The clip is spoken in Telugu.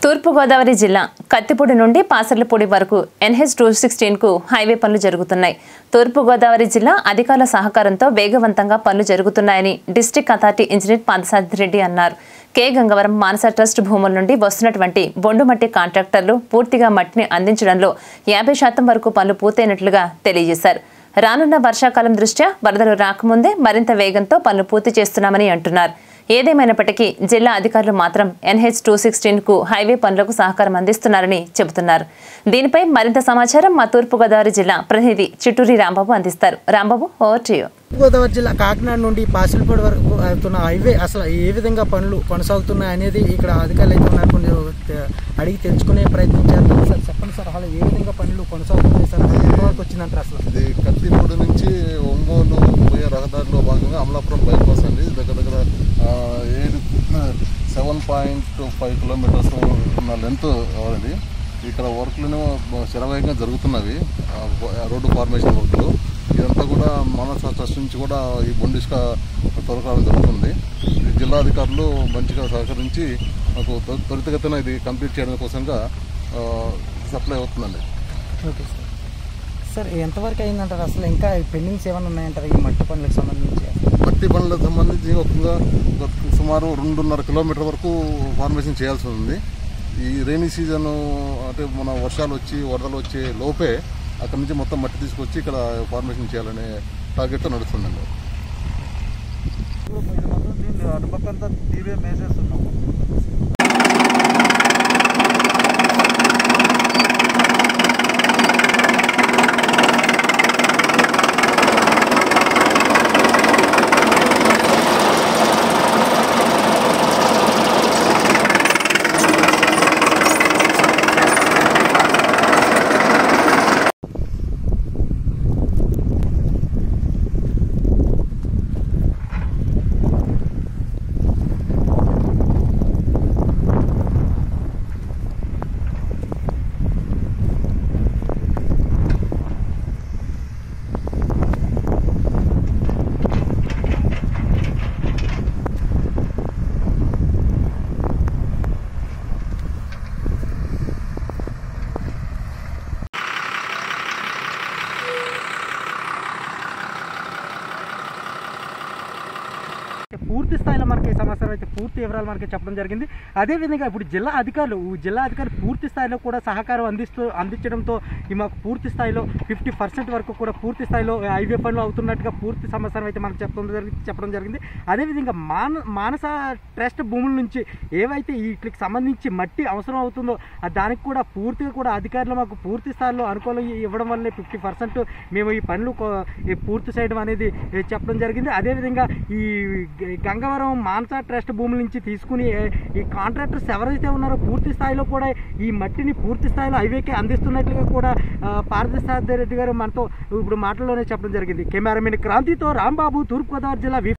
తూర్పుగోదావరి జిల్లా కత్తిపూడి నుండి పాసర్లపూడి వరకు ఎన్హెచ్ టూ సిక్స్టీన్కు హైవే పనులు జరుగుతున్నాయి తూర్పుగోదావరి జిల్లా అధికారుల సహకారంతో వేగవంతంగా పనులు జరుగుతున్నాయని district authority engineer Padasarathi Reddy అన్నారు కె గంగవరం మానస ట్రస్ట్ భూముల నుండి వస్తున్నటువంటి బొండుమట్టి కాంట్రాక్టర్లు పూర్తిగా మట్టిని అందించడంలో యాభై శాతం వరకు పనులు పూర్తయినట్లుగా తెలియజేశారు రానున్న వర్షాకాలం దృష్ట్యా వరదలు రాకముందే మరింత వేగంతో పనులు పూర్తి చేస్తున్నామని అంటున్నారు ఏదేమైనప్పటికీ జిల్లా అధికారులు మాత్రం ఎన్హెచ్ టూ సిక్స్టీన్ కు హైవే పనులకు సహకారం అందిస్తున్నారని చెబుతున్నారు దీనిపై మరింత సమాచారం మా తూర్పుగోదావరి జిల్లా ప్రతినిధి చిట్టూరి రాంబాబు అందిస్తారు Rambabu over to you Godavari జిల్లా కాకినాడ నుండి పాసిల్పూడి వరకు వెళ్తున్న హైవే అసలు ఏ విధంగా పనులు కొనసాగుతున్నాయి అనేది ఇక్కడ అధికారులు అయితే ఉన్నారు కొంచెం తె- అడిగి తెలుసుకునే ప్రయత్నం చేద్దాం సార్ చెప్పండి సార్ అసలు ఏ విధంగా పనులు కొనసాగుతున్నాయి సార్ ఎంతవరకు వచ్చిందంటారు అసలు ఇది కత్తిపూడి నుంచి ఒంగోలు పోయే రహదారిలో భాగంగా అమలాపురం బైపాస్ అండి దగ్గర దగ్గర ఆ, ఏడు సెవెన్ పాయింట్ ఫైవ్ కిలోమీటర్స్ ఉన్న లెంత్ అది ఇక్కడ వర్క్లు శరవేగంగా జరుగుతున్నవి ఆ, రోడ్డు ఫార్మేషన్ వర్క్లు ఇదంతా కూడా మానస ట్రస్ట్ నుంచి కూడా ఈ బొండిష్క తొలకడం జరుగుతుంది ఈ జిల్లా అధికారులు మంచిగా సహకరించి మాకు త్వ- త్వరితగతిన ఇది కంప్లీట్ చేయడం కోసంగా సప్లై అవుతుందండి ఓకే సార్ సార్ ఎంతవరకు అయిందంటారు అసలు ఇంకా పెండింగ్స్ ఏమైనా ఉన్నాయంటారు ఈ మట్టి పనులకు సంబంధించి మట్టి పనులకు సంబంధించి ఒక ఒక సుమారు రెండున్నర కిలోమీటర్ వరకు ఫార్మేషన్ చేయాల్సి ఉంది ఈ రైనీ సీజన్ అంటే మన వర్షాలు వచ్చి వరదలు వచ్చే లోపే అక్కడ నుంచి మొత్తం మట్టి తీసుకొచ్చి ఇక్కడ ఫార్మేషన్ చేయాలనే టార్గెట్తో నడుస్తుందండి అటుపక్కంతా తీరే మేసేస్తున్నాం పూర్తి స్థాయిలో మనకి ఈ సంవత్సరం అయితే పూర్తి వివరాలు మనకి చెప్పడం జరిగింది అదేవిధంగా ఇప్పుడు జిల్లా అధికారులు ఈ జిల్లా అధికారులు పూర్తి స్థాయిలో కూడా సహకారం అందిస్తూ అందించడంతో ఈ మాకు పూర్తి స్థాయిలో ఫిఫ్టీ పర్సెంట్ వరకు కూడా పూర్తి స్థాయిలో హైవే పనులు అవుతున్నట్టుగా పూర్తి సమాచారం అయితే మనకు చెప్పడం జరిగింది చెప్పడం జరిగింది అదేవిధంగా మాన మానస ట్రస్ట్ భూముల నుంచి ఏవైతే వీటికి సంబంధించి మట్టి అవసరం అవుతుందో ఆ దానికి కూడా పూర్తిగా కూడా అధికారులు మాకు పూర్తి స్థాయిలో అనుకూలం ఇవ్వడం వల్లే ఫిఫ్టీ పర్సెంట్ మేము ఈ పనులు కో- ఈ పూర్తి చేయడం అనేది ఏ, చెప్పడం జరిగింది అదేవిధంగా ఈ గ- గంగవరం మాన్సా ట్రస్ట్ భూముల నుంచి తీసుకుని ఏ, ఈ కాంట్రాక్టర్స్ ఎవరైతే ఉన్నారో పూర్తి స్థాయిలో కూడా ఈ మట్టిని పూర్తి స్థాయిలో హైవేకి అందిస్తున్నట్లుగా కూడా పార్థసారథి రెడ్డి గారు మనతో ఇప్పుడు మాటల్లోనే చెప్పడం జరిగింది కెమెరామెన్ క్రాంతితో రాంబాబు తూర్పుగోదావరి జిల్లా వి